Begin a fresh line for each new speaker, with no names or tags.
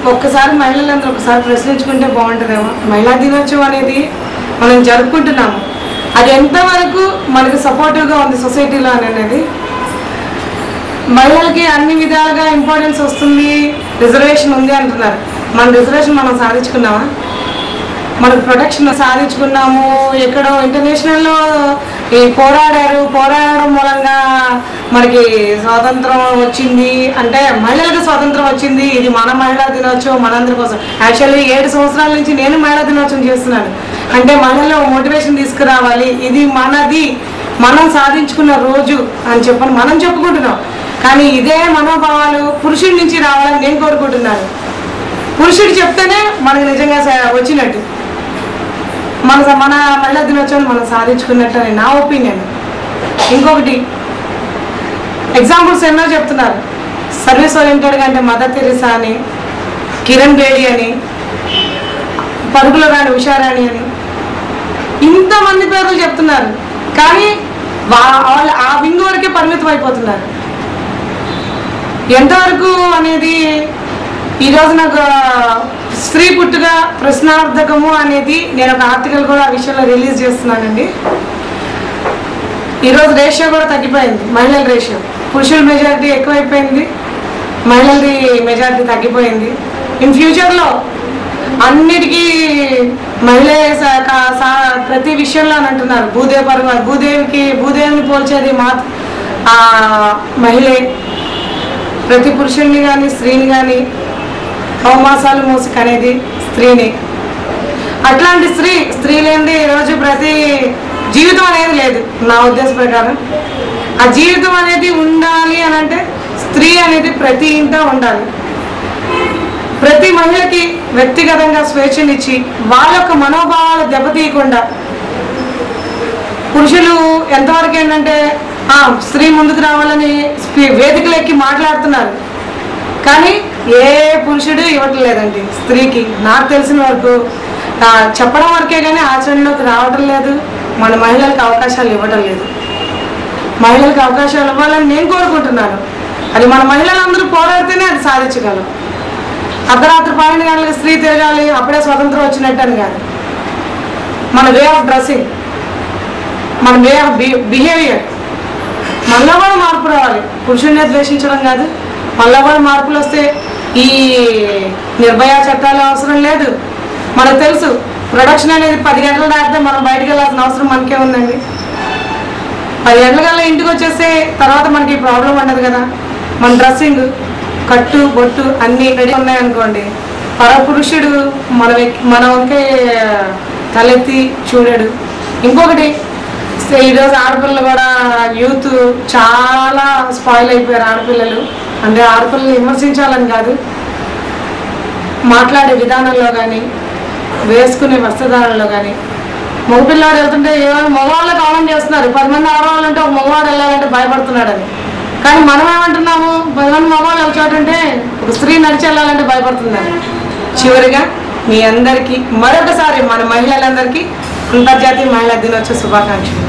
ఒక్కసారి మహిళలందరూ ఒకసారి ప్రశ్నించుకుంటే బాగుంటుందేమో మహిళా దినోత్సవం అనేది మనం జరుపుకుంటున్నాము అది ఎంతవరకు మనకు సపోర్టివ్గా ఉంది సొసైటీలో అని అనేది మహిళలకి అన్ని విధాలుగా ఇంపార్టెన్స్ వస్తుంది రిజర్వేషన్ ఉంది అంటున్నారు మన రిజర్వేషన్ మనం సాధించుకున్నామా మనకు ప్రొటెక్షన్ సాధించుకున్నాము ఎక్కడో ఇంటర్నేషనల్లో ఈ పోరాడారు పోరాడడం మూలంగా మనకి స్వాతంత్రం వచ్చింది అంటే మహిళలకు స్వాతంత్రం వచ్చింది ఇది మన మహిళా దినోత్సవం మనందరి కోసం యాక్చువల్లీ ఏడు సంవత్సరాల నుంచి నేను మహిళా దినోత్సవం చేస్తున్నాను అంటే మహిళలో మోటివేషన్ తీసుకురావాలి ఇది మనది మనం సాధించుకున్న రోజు అని చెప్పని మనం చెప్పుకుంటున్నాం కానీ ఇదే మనోభావాలు పురుషుడి నుంచి రావాలని నేను కోరుకుంటున్నాను పురుషుడు చెప్తేనే మనకు నిజంగా స- వచ్చినట్టు మన మన మహిళా దినోత్సవం మనం సాధించుకున్నట్టు అని నా ఒపీనియన్ ఇంకొకటి ఎగ్జాంపుల్స్ ఎన్నో చెప్తున్నారు సర్వీస్ ఓరియంటెడ్గా అంటే మదర్ తెరిసా అని కిరణ్ బేడి అని పరుగుల రాణి ఉషారాణి అని ఇంతమంది పేర్లు చెప్తున్నారు కానీ వా- వాళ్ళు ఆ వింగ్ వరకే పరిమితం అయిపోతున్నారు ఎంతవరకు అనేది ఈరోజు నాకు స్త్రీ పుట్టుక ప్రశ్నార్థకము అనేది నేను ఒక ఆర్టికల్ కూడా ఆ విషయంలో రిలీజ్ చేస్తున్నానండి ఈరోజు రేషియో కూడా తగ్గిపోయింది మహిళల రేషియో పురుషుల మెజారిటీ ఎక్కువైపోయింది మహిళలది మెజారిటీ తగ్గిపోయింది ఇన్ ఫ్యూచర్లో అన్నిటికీ మహిళే స- కా- సా- ప్రతి విషయంలో అని అంటున్నారు భూదేవి పర్వ భూదేవికి భూదేవిని పోల్చేది మా ఆ, మహిళే ప్రతి పురుషుడిని కానీ స్త్రీని కానీ నవమాసాలు మోసి అనేది స్త్రీని అట్లాంటి స్త్రీ స్త్రీ లేనిది ఈరోజు ప్రతి జీవితం అనేది లేదు నా ఉద్దేశ ప్రకారం ఆ జీవితం అనేది ఉండాలి అని అంటే స్త్రీ అనేది ప్రతి ఇంట ఉండాలి ప్రతి మహిళకి వ్యక్తిగతంగా స్వేచ్ఛనిచ్చి వాళ్ళ యొక్క మనోభావాలు దెబ్బతీయకుండా పురుషులు ఎంతవరకు ఏంటంటే ఆ, స్త్రీ ముందుకు రావాలని స్పీ- వేదికలు ఎక్కి మాట్లాడుతున్నారు కానీ ఏ పురుషుడు ఇవ్వట్లేదండి స్త్రీకి నాకు తెలిసిన వరకు ఆ, చెప్పడం వరకే కానీ ఆచరణలోకి రావటం లేదు మన మహిళలకు అవకాశాలు ఇవ్వటం లేదు మహిళలకు అవకాశాలు ఇవ్వాలని నేను కోరుకుంటున్నాను అది మన మహిళలందరూ పోరాడితేనే అది సాధించగలం అర్ధరాత్రి పన్నెండు గంటలకు స్త్రీ తిరగాలి అప్పుడే స్వతంత్రం వచ్చినట్టు అని కాదు మన వే ఆఫ్ డ్రెస్సింగ్ మన వే ఆఫ్ బిహేవియర్ మనలో కూడా మార్పు రావాలి పురుషుడిని ద్వేషించడం కాదు మనలో కూడా మార్పులు వస్తే ఈ నిర్భయ చట్టాలు అవసరం లేదు మనకు తెలుసు ప్రొడక్షన్ అనేది పది గంటలు దాటితే మనం బయటకు వెళ్ళాల్సిన అవసరం మనకే ఉందండి పది గంటల కల్లా ఇంటికి వచ్చేస్తే తర్వాత మనకి ప్రాబ్లం ఉండదు కదా మన డ్రెస్సింగ్ కట్టు బొట్టు అన్నీ రెడీ ఉన్నాయనుకోండి పరపురుషుడు మన వెక్- మన వంకే తలెత్తి చూడడు ఇంకొకటి సే- ఈరోజు ఆడపిల్లలు కూడా యూత్ చాలా స్పాయిల్ అయిపోయారు ఆడపిల్లలు అంటే ఆడపిల్లలు విమర్శించాలని కాదు మాట్లాడే విధానంలో కానీ వేసుకునే వస్త్రధారణలో కానీ మగపిల్లాడు వెళ్తుంటే ఏమైనా మగవాళ్ళు కామెంట్ చేస్తున్నారు పది మంది ఆడవాళ్ళు అంటే ఒక మగవాడు వెళ్ళాలంటే భయపడుతున్నాడని కానీ మనం ఏమంటున్నాము పది మంది మగవాళ్ళు ఒక చోట ఉంటే ఒక స్త్రీ నడిచి వెళ్ళాలంటే భయపడుతుందని చివరిగా మీ అందరికీ మరొకసారి మన మహిళలందరికీ అంతర్జాతీయ మహిళా దినోత్సవ శుభాకాంక్షలు